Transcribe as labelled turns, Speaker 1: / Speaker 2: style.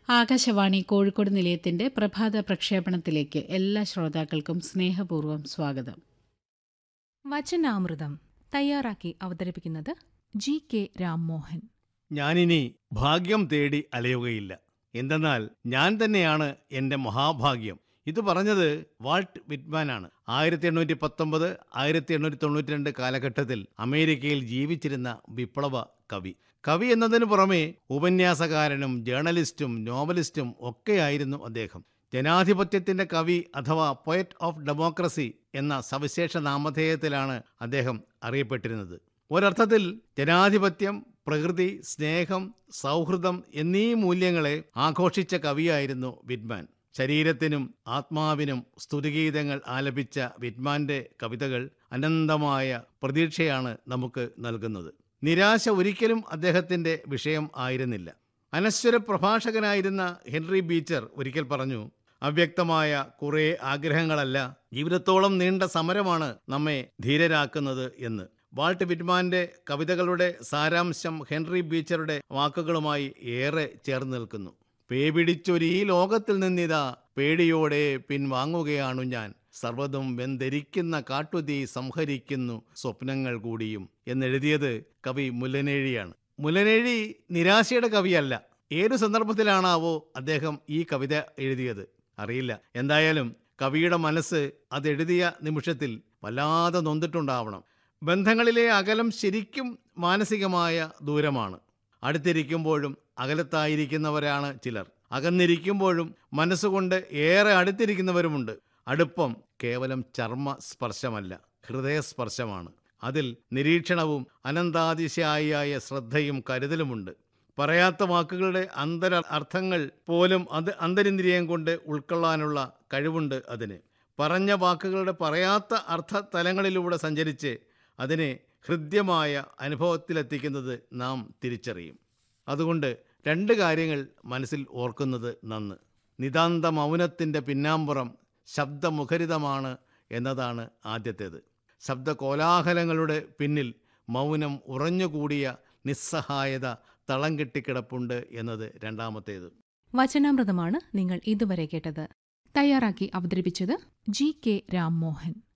Speaker 1: ആകാശവാണി കോഴിക്കോട് നിലയത്തിന്റെ പ്രഭാത പ്രക്ഷേപണത്തിലേക്ക് എല്ലാ ശ്രോതാക്കൾക്കും സ്നേഹപൂർവ്വം സ്വാഗതം
Speaker 2: വചനാമൃതം തയ്യാറാക്കി അവതരിപ്പിക്കുന്നത് ജി കെ രാംമോഹൻ
Speaker 3: ഞാനിനി ഭാഗ്യം തേടി അലയുകയില്ല എന്തെന്നാൽ ഞാൻ തന്നെയാണ് എൻ്റെ മഹാഭാഗ്യം ഇത് പറഞ്ഞത് വാൾട്ട് വിറ്റ്മാനാണ് ആയിരത്തി എണ്ണൂറ്റി പത്തൊമ്പത് ആയിരത്തി എണ്ണൂറ്റി തൊണ്ണൂറ്റി രണ്ട് കാലഘട്ടത്തിൽ അമേരിക്കയിൽ ജീവിച്ചിരുന്ന വിപ്ലവ കവി കവി എന്നതിനു പുറമെ ഉപന്യാസകാരനും ജേർണലിസ്റ്റും നോവലിസ്റ്റും ഒക്കെയായിരുന്നു അദ്ദേഹം ജനാധിപത്യത്തിന്റെ കവി അഥവാ പൊയറ്റ് ഓഫ് ഡെമോക്രസി എന്ന സവിശേഷ നാമധേയത്തിലാണ് അദ്ദേഹം അറിയപ്പെട്ടിരുന്നത് ഒരർത്ഥത്തിൽ ജനാധിപത്യം പ്രകൃതി സ്നേഹം സൗഹൃദം എന്നീ മൂല്യങ്ങളെ ആഘോഷിച്ച കവിയായിരുന്നു വിറ്റ്മാൻ ശരീരത്തിനും ആത്മാവിനും സ്തുതിഗീതങ്ങൾ ആലപിച്ച വിറ്റ്മാന്റെ കവിതകൾ അനന്തമായ പ്രതീക്ഷയാണ് നമുക്ക് നൽകുന്നത് നിരാശ ഒരിക്കലും അദ്ദേഹത്തിന്റെ വിഷയം ആയിരുന്നില്ല അനശ്വര പ്രഭാഷകനായിരുന്ന ഹെൻറി ബീച്ചർ ഒരിക്കൽ പറഞ്ഞു അവ്യക്തമായ കുറേ ആഗ്രഹങ്ങളല്ല ജീവിതത്തോളം നീണ്ട സമരമാണ് നമ്മെ ധീരരാക്കുന്നത് എന്ന് വാൾട്ട് വിറ്റ്മാന്റെ കവിതകളുടെ സാരാംശം ഹെൻറി ബീച്ചറുടെ വാക്കുകളുമായി ഏറെ ചേർന്ന് നിൽക്കുന്നു പേപിടിച്ചൊരു ഈ ലോകത്തിൽ നിന്നിതാ പേടിയോടെ പിൻവാങ്ങുകയാണു ഞാൻ സർവ്വതും വെന്തിരിക്കുന്ന കാട്ടുതീ സംഹരിക്കുന്നു സ്വപ്നങ്ങൾ കൂടിയും എന്നെഴുതിയത് കവി മുല്ലനേഴിയാണ് മുല്ലനേഴി നിരാശയുടെ കവിയല്ല ഏതു സന്ദർഭത്തിലാണാവോ അദ്ദേഹം ഈ കവിത എഴുതിയത് അറിയില്ല എന്തായാലും കവിയുടെ മനസ്സ് അതെഴുതിയ നിമിഷത്തിൽ വല്ലാതെ നൊന്നിട്ടുണ്ടാവണം ബന്ധങ്ങളിലെ അകലം ശരിക്കും മാനസികമായ ദൂരമാണ് അടുത്തിരിക്കുമ്പോഴും അകലത്തായിരിക്കുന്നവരാണ് ചിലർ അകന്നിരിക്കുമ്പോഴും മനസ്സുകൊണ്ട് ഏറെ അടുത്തിരിക്കുന്നവരുമുണ്ട് അടുപ്പം കേവലം ചർമ്മ സ്പർശമല്ല ഹൃദയസ്പർശമാണ് അതിൽ നിരീക്ഷണവും അനന്താതിശയായ ശ്രദ്ധയും കരുതലുമുണ്ട് പറയാത്ത വാക്കുകളുടെ അന്തര അർത്ഥങ്ങൾ പോലും അത് അന്തരിന്ദ്രിയം കൊണ്ട് ഉൾക്കൊള്ളാനുള്ള കഴിവുണ്ട് അതിന് പറഞ്ഞ വാക്കുകളുടെ പറയാത്ത അർത്ഥ തലങ്ങളിലൂടെ സഞ്ചരിച്ച് അതിനെ ഹൃദ്യമായ അനുഭവത്തിലെത്തിക്കുന്നത് നാം തിരിച്ചറിയും അതുകൊണ്ട് രണ്ട് കാര്യങ്ങൾ മനസ്സിൽ ഓർക്കുന്നത് നന്ന് നിതാന്ത മൗനത്തിൻ്റെ പിന്നാമ്പുറം ശബ്ദമുഖരിതമാണ് എന്നതാണ് ആദ്യത്തേത് ശബ്ദകോലാഹലങ്ങളുടെ പിന്നിൽ മൗനം ഉറഞ്ഞുകൂടിയ നിസ്സഹായത തളം കെട്ടിക്കിടപ്പുണ്ട് എന്നത് രണ്ടാമത്തേത്
Speaker 2: വചനാമൃതമാണ് നിങ്ങൾ ഇതുവരെ കേട്ടത് തയ്യാറാക്കി അവതരിപ്പിച്ചത് ജി കെ രാംമോഹൻ